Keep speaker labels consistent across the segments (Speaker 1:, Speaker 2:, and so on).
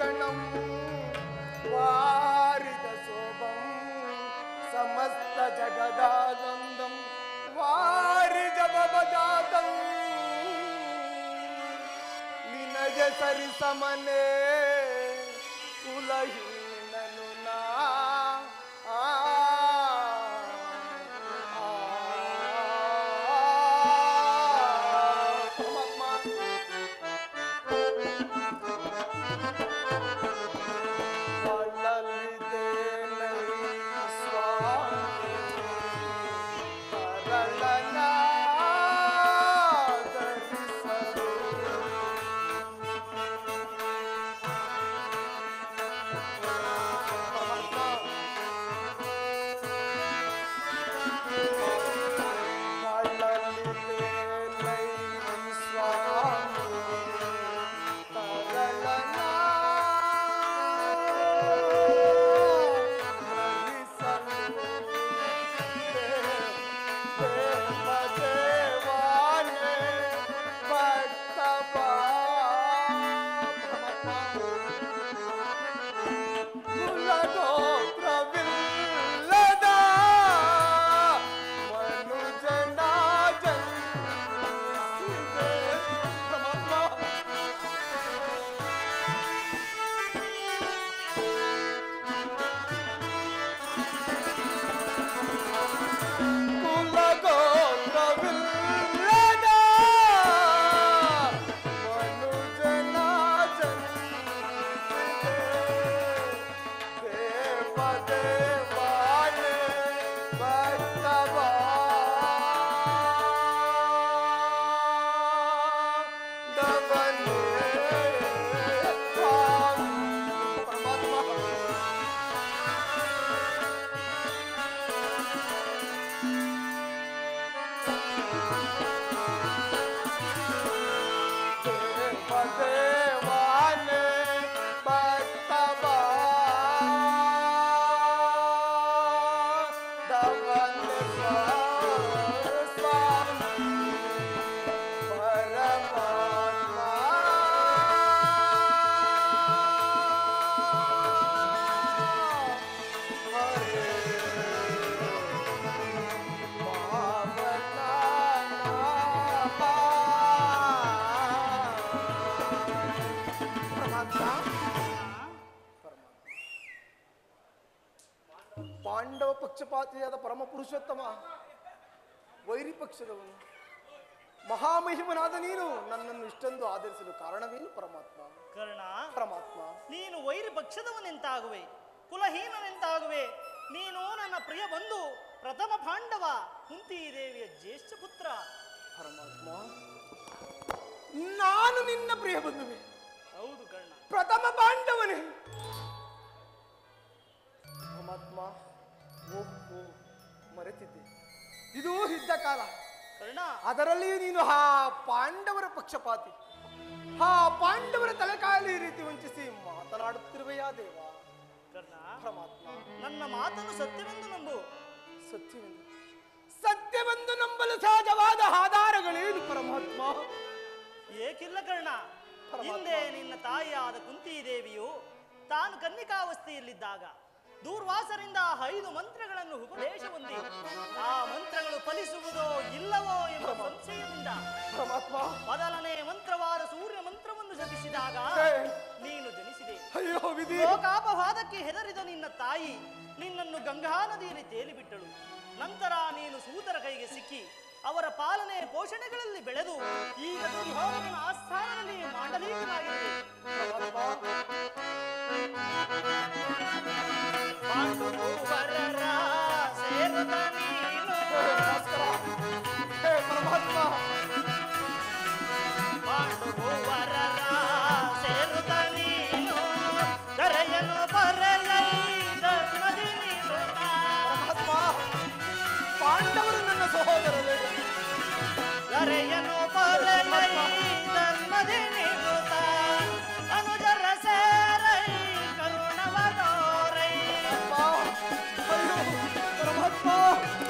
Speaker 1: ಗಣಂ ವಾರಿದ ಶೋಭಂ ಸಮಸ್ತ ಜಗದಾನಂದಂ ವಾರಿ ಜಗಬಜಾತಂ ನಿನಗೆ ಸರಿಸಮನೆ ಕುಲಹೀನನು ನಾ ಆ, ಆ, ಪರಮಾತ್ಮ ಕುಲಗೋತ್ರವಿಲ್ಲದ ಮನುಜನ ಜನ್ಮಿಸಿದೆ. ಪರಮಾತ್ಮ ಕುಲಗೋತ್ರವಿಲ್ಲದ ಮನುಜನ ಜನ್ಮಿಸಿದೆ. ದೇವ ದೇವಾಯೇ ಭಕ್ತವಾ ದವನೇ ಸ್ವಾಮಿ ಪರಮಾತ್ಮ ದೇವದೇವಾನೆ ಭಕ್ತವಾ ದವನೆ ಸ್ವಾಮಿ ಪರಮಾತ್ಮ ಪಾಂಡವ ಪಕ್ಷಪಾತಿಯಾದ ಪರಮ ಪುರುಷೋತ್ತಮ ವೈರಿ ಪಕ್ಷದವನು ಮಹಾಮಹಿಮನಾದ ನೀನು ನನ್ನನ್ನು ಇಷ್ಟೊಂದು ಆಧರಿಸಲು ಕಾರಣವೇನು ಪರಮಾತ್ಮ
Speaker 2: ಕರ್ಣ
Speaker 1: ಪರಮಾತ್ಮ
Speaker 2: ನೀನು ವೈರಿ ಪಕ್ಷದವನೆಂತಾಗುವೆ ಕುಲಹೀನನೆಂತಾಗುವೆ ನೀನು ನನ್ನ ಪ್ರಿಯ ಬಂಧು ಪ್ರಥಮ ಪಾಂಡವ ಕುಂತಿ ದೇವಿಯ ಜ್ಯೇಷ್ಠ ಪುತ್ರ
Speaker 1: ಪರಮಾತ್ಮ ನಾನು ನಿನ್ನ ಪ್ರಿಯ ಬಂಧುವೆ
Speaker 2: ಹೌದು ಕರ್ಣ
Speaker 1: ಪ್ರಥಮ ಪಾಂಡವನೇ ಪರಮಾತ್ಮ ಓಹೋ ಮರೆತಿದ್ದೆ ಇದು ಇದ್ದ ಕಾಲ
Speaker 2: ಕರ್ಣ
Speaker 1: ಅದರಲ್ಲಿಯೂ ನೀನು ಆ ಪಾಂಡವರ ಪಕ್ಷಪಾತಿ ಆ ಪಾಂಡವರ ತಲೆಕಾಲಿ ಈ ರೀತಿ ವಂಚಿಸಿ ಮಾತನಾಡುತ್ತಿರುವೆಯಾ ದೇವ
Speaker 2: ಕರ್ಣ
Speaker 1: ಪರಮಾತ್ಮ
Speaker 2: ನನ್ನ ಮಾತನ್ನು ಸತ್ಯವೆಂದು ನಂಬು
Speaker 1: ಸತ್ಯವೆಂದು ಸತ್ಯವೆಂದು ನಂಬಲು ಸಹಜವಾದ ಆಧಾರಗಳೇನು ಪರಮಾತ್ಮ
Speaker 2: ಏಕಿಲ್ಲ ಕರ್ಣ
Speaker 1: ಪರಮಾತ್ಮ.
Speaker 2: ಹಿಂದೆ ನಿನ್ನ ತಾಯಿಯಾದ ಕುಂತಿ ದೇವಿಯು ತಾನು ಕನ್ನಿಕಾವಸ್ಥೆಯಲ್ಲಿದ್ದಾಗ ದೂರ್ವಾಸರಿಂದ ಐದು ಮಂತ್ರಗಳನ್ನು ಉಪದೇಶ ಹೊಂದಿ ಆ ಮಂತ್ರಗಳು ಫಲಿಸುವುದೋ ಇಲ್ಲವೋ ಎಂಬ ಸಂಶಯದಿಂದ
Speaker 1: ಪರಮಾತ್ಮ
Speaker 2: ಮೊದಲನೇ ಮಂತ್ರವಾದ ಸೂರ್ಯ ಮಂತ್ರವನ್ನು ಜಪಿಸಿದಾಗ
Speaker 1: ಹೇ.
Speaker 2: ನೀನು ಜನಿಸಿದೆ
Speaker 1: ಅಯ್ಯೋ ವಿಧಿ
Speaker 2: ಲೋಕಾಪವಾದಕ್ಕೆ ಹೆದರಿದ ನಿನ್ನ ತಾಯಿ ನಿನ್ನನ್ನು ಗಂಗಾ ನದಿಯಲ್ಲಿ ತೇಲಿಬಿಟ್ಟಳು ನಂತರ ನೀನು ಸೂತರ ಕೈಗೆ ಸಿಕ್ಕಿ ಅವರ ಪಾಲನೆ ಪೋಷಣೆಗಳಲ್ಲಿ ಬೆಳೆದು ಈಗ ದುರ್ಯೋಧನನ ಆಸ್ಥಾನದಲ್ಲಿ ಮಾಂಡಲೀಕನಾಗಿದೆ ಪಾಂಡುವರರ ಸೇರುತ್ತ ನೀನು
Speaker 1: ಹೇ ಪರಮಾತ್ಮ
Speaker 2: ಪಾಂಡುವರರ ಸೇರುತ್ತ ನೀನು ಕರೆಯನು ಬರಲೈ ಧರ್ಮದಿ ನಿರುತ.
Speaker 1: ಪರಮಾತ್ಮ ಪಾಂಡವರು ನನ್ನ ಸಹೋದರರೇ
Speaker 2: ಕರೆಯನು ಬರಲೈ ಧರ್ಮದಿ ನಿರುತ. ಅನುಜರ ಸೇರೈ ಕರುಣವ ತೋರೈ
Speaker 1: ಅಪ್ಪ, ಅಯ್ಯೋ ಪರಮಾತ್ಮ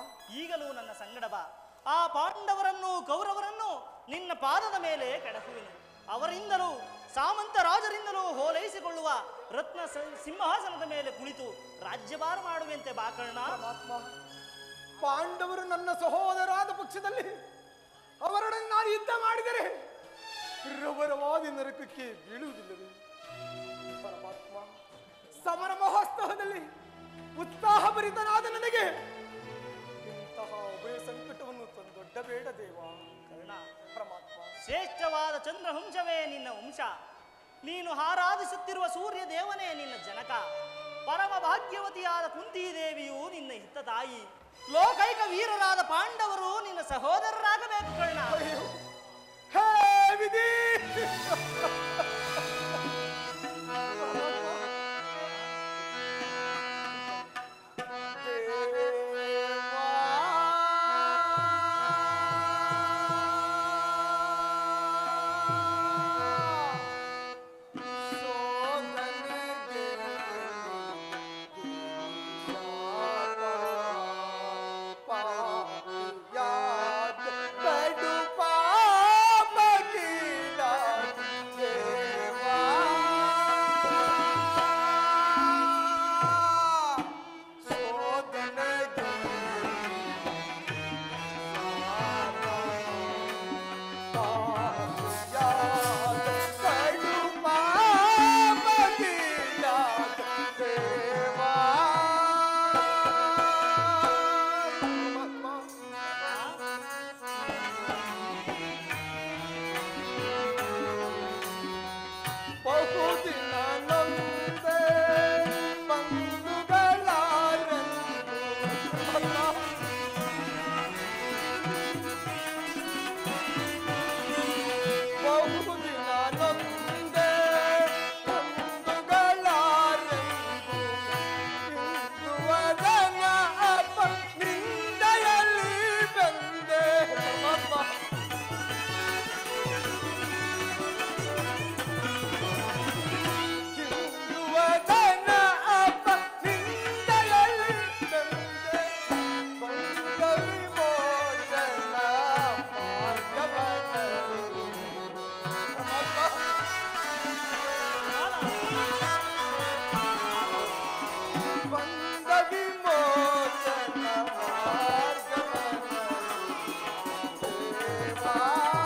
Speaker 2: ಈಗಲೂ ನನ್ನ ಸಂಗಡ ಬಾ ಆ ಪಾಂಡವರನ್ನು ಕೌರವರನ್ನು ನಿನ್ನ ಪಾದದ ಮೇಲೆ ಕೆಡಹುವೆನು ಅವರಿಂದಲೂ ಸಾಮಂತ ರಾಜರಿಂದಲೂ ಹೋಲೈಸಿಕೊಳ್ಳುವ ರತ್ನ ಸ- ಸಿಂಹಾಸನದ ಮೇಲೆ ಕುಳಿತು ರಾಜ್ಯಭಾರ ಮಾಡುವಂತೆ ಬಾಕರ್ಣ
Speaker 1: ಪರಮಾತ್ಮ ಪಾಂಡವರು ನನ್ನ ಸಹೋದರಾದ ಪಕ್ಷದಲ್ಲಿ ಅವರೊಡನೆ ನಾನು ಯುದ್ಧ ಮಾಡಿದರೆ ರವರವಾದಿ ನರಕಕ್ಕೆ ಬೀಳುವುದಿಲ್ಲವೇ ಪರಮಾತ್ಮ ಸಮರ ಮಹೋತ್ಸವದಲ್ಲಿ ಉತ್ಸಾಹಭರಿತನಾದ ನನಗೆ ಇಂತಹ ಉಭಯ ಸಂಕಟವನ್ನು ತಂದೊಡ್ಡಬೇಡ ದೇವ
Speaker 2: ಕರ್ಣ
Speaker 1: ಪರಮಾತ್ಮ
Speaker 2: ಶ್ರೇಷ್ಠವಾದ ಚಂದ್ರವಂಶವೇ ನಿನ್ನ ವಂಶ ನೀನು ಆರಾಧಿಸುತ್ತಿರುವ ಸೂರ್ಯ ದೇವನೇ ನಿನ್ನ ಜನಕ ಪರಮ ಭಾಗ್ಯವತಿಯಾದ ಕುಂತಿದೇವಿಯು ನಿನ್ನ ಹಿತ್ತ ತಾಯಿ ಲೋಕೈಕ ವೀರರಾದ ಪಾಂಡವರು ನಿನ್ನ ಸಹೋದರರಾಗಬೇಕು ಕರ್ಣ
Speaker 1: ಅಯ್ಯೋ, ಹೇ ವಿಧಿ ಬಹುದಿನ ನೊಂದೆ ಬಂಧುಗಳಾರಂದು ಬಹುದಿನ ನೊಂದೆ ಬಂಧುಗಳಾರಂದು ಬಿಂದುವದನ ಅಪ್ಪ ನಿಂದೆಯಲ್ಲಿ ಬಂದೆ ಅಪ್ಪ ಕಿರುವದನ ಅಪ್ಪ ನಿಂದೆಯಲ್ಲಿ ಬಂದೆ ಬಂದ ವಿಮೋಚನ ಮಾರ್ಗವನಲ್ಲಿ ಅಪ್ಪ ಬಂದ ವಿಮೋಚನ ಮಾರ್ಗವನಲ್ಲಿ ದೇವಾ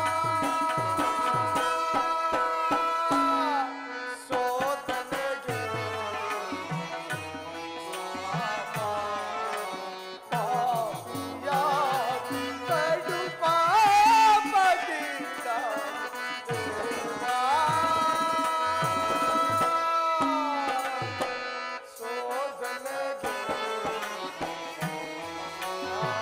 Speaker 1: ಸೋತನೆಗೆ ಪಾಪಿಯಾಗಿ ಕಡು ಪಾಪದಿಂದ ದೇವಾ ಸೋತನೆಗೆ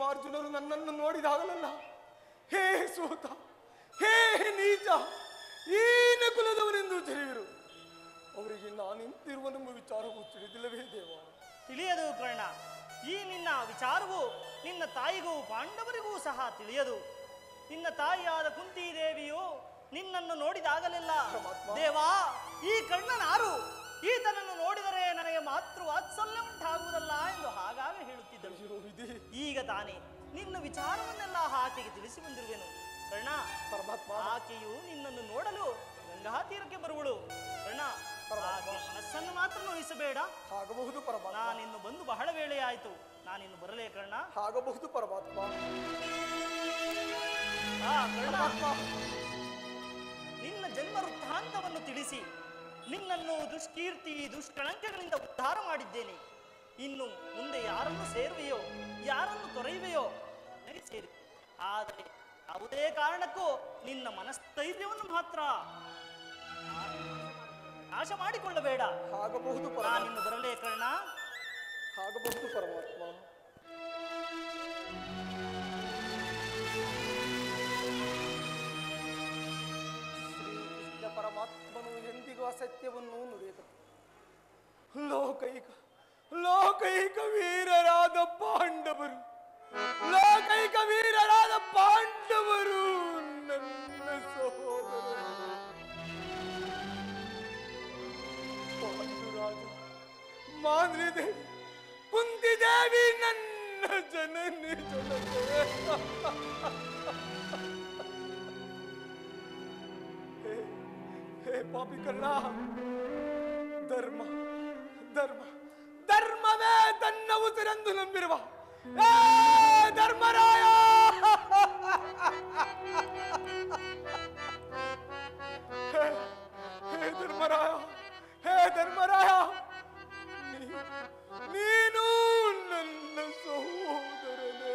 Speaker 1: ಭೀಮಾರ್ಜುನರು ನನ್ನನ್ನು ನೋಡಿದಾಗಲಲ್ಲ ಹೇ ಸೂತ ಹೇ ನೀಚ ಈ ನಕುಲದವನೆಂದು ಜರಿವಿರು ಅವರಿಗೆ ನಾನಿಂತಿರುವನೆಂಬ ವಿಚಾರವು ತಿಳಿದಿಲ್ಲವೇ ದೇವ
Speaker 2: ತಿಳಿಯದು ಕರ್ಣ ಈ ನಿನ್ನ ವಿಚಾರವು ನಿನ್ನ ತಾಯಿಗೂ ಪಾಂಡವರಿಗೂ ಸಹ ತಿಳಿಯದು ನಿನ್ನ ತಾಯಿಯಾದ ಕುಂತಿ ದೇವಿಯು ನಿನ್ನನ್ನು ನೋಡಿದಾಗಲೆಲ್ಲ
Speaker 1: ಪರಮಾತ್ಮ.
Speaker 2: ದೇವಾ ಈ ಕರ್ಣನಾರು ಈತನನ್ನು ನೋಡಿದರೆ ನನಗೆ ಮಾತೃ ವಾತ್ಸಲ್ಯ ಉಂಟಾಗುವುದಲ್ಲ ಎಂದು ಆಗಾಗ ಹೇಳುತ್ತಿದ್ದರು
Speaker 1: ಅಯ್ಯೋ ವಿಧಿ
Speaker 2: ಈಗ ತಾನೇ ನಿನ್ನ ವಿಚಾರವನ್ನೆಲ್ಲ ಆಕೆಗೆ ತಿಳಿಸಿ ಬಂದಿರುವೆನು ಕರ್ಣ
Speaker 1: ಪರಮಾತ್ಮ
Speaker 2: ಆಕೆಯು ನಿನ್ನನ್ನು ನೋಡಲು ಗಂಗಾ ತೀರಕ್ಕೆ ಬರುವಳು ಕರ್ಣ ಆಕೆ ಮನಸ್ಸನ್ನು ಮಾತ್ರ ನೋಯಿಸಬೇಡ
Speaker 1: ಆಗಬಹುದು ಪರಮಾತ್ಮ
Speaker 2: ನಾನಿನ್ನು ಬಂದು ಬಹಳ ವೇಳೆ ಆಯ್ತು ನಾನಿನ್ನು ಬರಲೇ ಕರ್ಣ
Speaker 1: ಆಗಬಹುದು ಪರಮಾತ್ಮ
Speaker 2: ಆ ಕರ್ಣ
Speaker 1: ಪರಮಾತ್ಮ
Speaker 2: ನಿನ್ನ ಜನ್ಮ ವೃತ್ತಾಂತವನ್ನು ತಿಳಿಸಿ ನಿನ್ನನ್ನು ದುಷ್ಕೀರ್ತಿ ದುಷ್ಕಳಂಕಗಳಿಂದ ಉದ್ಧಾರ ಮಾಡಿದ್ದೇನೆ ಇನ್ನು ಮುಂದೆ ಯಾರನ್ನು ಸೇರುವೆಯೋ ಯಾರನ್ನು ತೊರೆಯುವೆಯೋ ನನಗೆ ಸೇರಿ ಆದರೆ ಯಾವುದೇ ಕಾರಣಕ್ಕೂ ನಿನ್ನ ಮನಸ್ಥೈರ್ಯವನ್ನು ಮಾತ್ರ ನಾಶ ಮಾಡಿಕೊಳ್ಳಬೇಡ
Speaker 1: ಆಗಬಹುದು ಪರಮಾತ್ಮ
Speaker 2: ನಾನಿನ್ನು ಬರಲೇ ಕರ್ಣ
Speaker 1: ಆಗಬಹುದು ಪರಮಾತ್ಮ ಶ್ರೀಕೃಷ್ಣ ಪರಮಾತ್ಮನು ಎಂದಿಗೂ ಅಸತ್ಯವನ್ನು ನುಡಿಯಬೇಕು ಲೋಕೈಕ ಲೋಕೈಕ ವೀರರಾದ ಪಾಂಡವರು ಲೋಕೈಕ ವೀರರಾದ ಪಾಂಡವರು ನನ್ನ ಸಹೋದರರು ಪಾಂಡುರಾಜ ಮಾದ್ರಿದೇವಿ ಕುಂತಿದೇವಿ ನನ್ನ ಜನನಿ ಜನತೆ ಹೇ ಹೇ ಪಾಪಿ ಕರ್ಣ ಧರ್ಮ ಧರ್ಮ ಧರ್ಮವೇ ತನ್ನ ಉಸಿರೆಂದು ನಂಬಿರುವ ಏ ಧರ್ಮರಾಯ ಹೇ ಹೇ ಧರ್ಮರಾಯ ಹೇ ಧರ್ಮರಾಯ ನೀ- ನೀನು ನನ್ನ ಸಹೋದರನೇ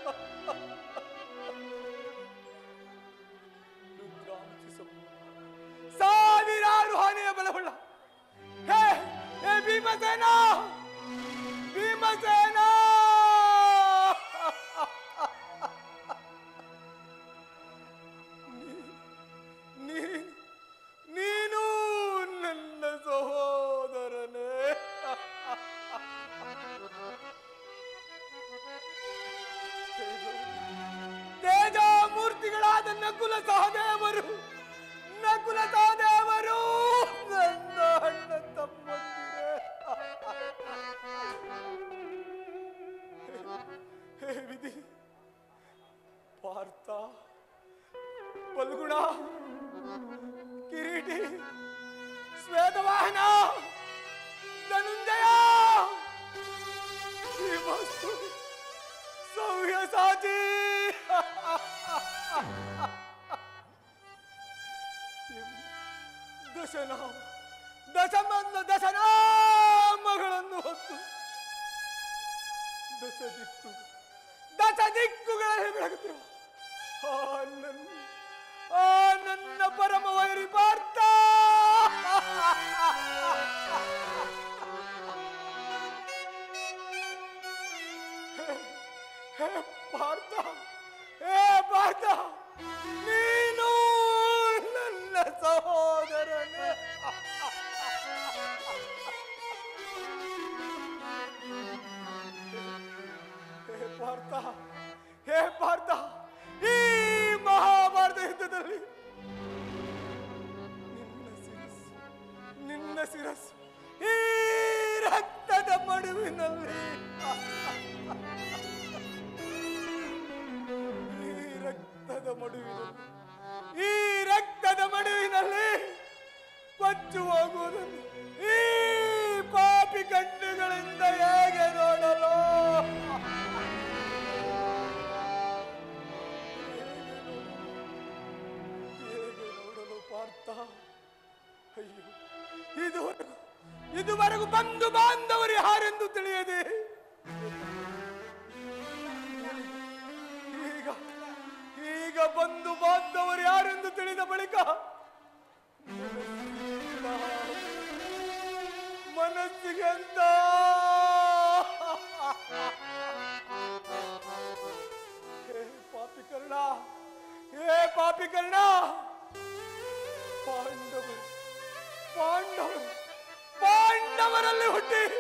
Speaker 1: ರುದ್ರಾಂಶಿ ಸಮೂಹ. ಸಾವಿರಾರು ಆನೆಯ ಬಲವುಳ್ಳ ಹೇ ಹೇ ಭೀಮಸೇನ ಭೀಮಸೇನ ನೀ- ನೀನು ನನ್ನ ಸಹೋದರನೇ ತೇಜಮೂರ್ತಿಗಳಾದ ನಕುಲ ಸಹದೇವರು ನಕುಲ ಸಹದೇವರು ನನ್ನ ಅಣ್ಣ ತಮ್ಮಂದಿರೇ ಹೇ ವಿಧಿ ಪಾರ್ಥ ಫಲ್ಗುಣ ಕಿರೀಟಿ ಶ್ವೇತವಾಹನ ಧನುಂಜಯ ಶ್ರೀಮಸ್ತು ಸೌರ್ಯಸಾಚಿ ದಶನಾಮ ದಶಮನ್ನ ದಶನಾಮಗಳನ್ನು ಹೊತ್ತು ದಶ ದಿಕ್ಕು ದಶ ದಿಕ್ಕುಗಳಲ್ಲಿ ಬೆಳಗುತ್ತಿರುವ ಆ ನನ್ನ ಆ ನನ್ನ ಪರಮ ವೈರಿ ಪಾರ್ಥ ಹೇ ಪಾರ್ಥ ಹೇ ಪಾರ್ಥ ನೀನು ನನ್ನ ಸಹೋದರನೇ ಹೇ ಪಾರ್ಥ ಹೇ ಪಾರ್ಥ ಈ ಮಹಾಭಾರತ ಯುದ್ಧದಲ್ಲಿ ನಿನ್ನ ಶಿರಸ್ಸು ನಿನ್ನ ಶಿರಸ್ಸು ಈ ರಕ್ತದ ಮಡುವಿನಲ್ಲಿ ಈ ರಕ್ತದ ಮಡುವಿನಲ್ಲಿ ಈ ರಕ್ತದ ಮಡುವಿನಲ್ಲಿ ಕೊಚ್ಚು ಹೋಗುವುದನ್ನು ಈ ಪಾಪಿ ಕಣ್ಣುಗಳಿಂದ ಹೇಗೆ ನೋಡಲು ಹೇಗೆ ನೋಡಲು ಪಾರ್ಥ ಅಯ್ಯೋ ಇದುವರೆಗೂ ಇದುವರೆಗೂ ಬಂಧು ಬಾಂಧವರು ಯಾರೆಂದು ತಿಳಿಯದೆ ಈಗ ಈಗ ಬಂಧು ಬಾಂಧವರು ಯಾರೆಂದು ತಿಳಿದ ಬಳಿಕ ಮನಸ್ಸಿಗೆ ಅಂತ ವಂಶದಲ್ಲಿ ಹುಟ್ಟಿ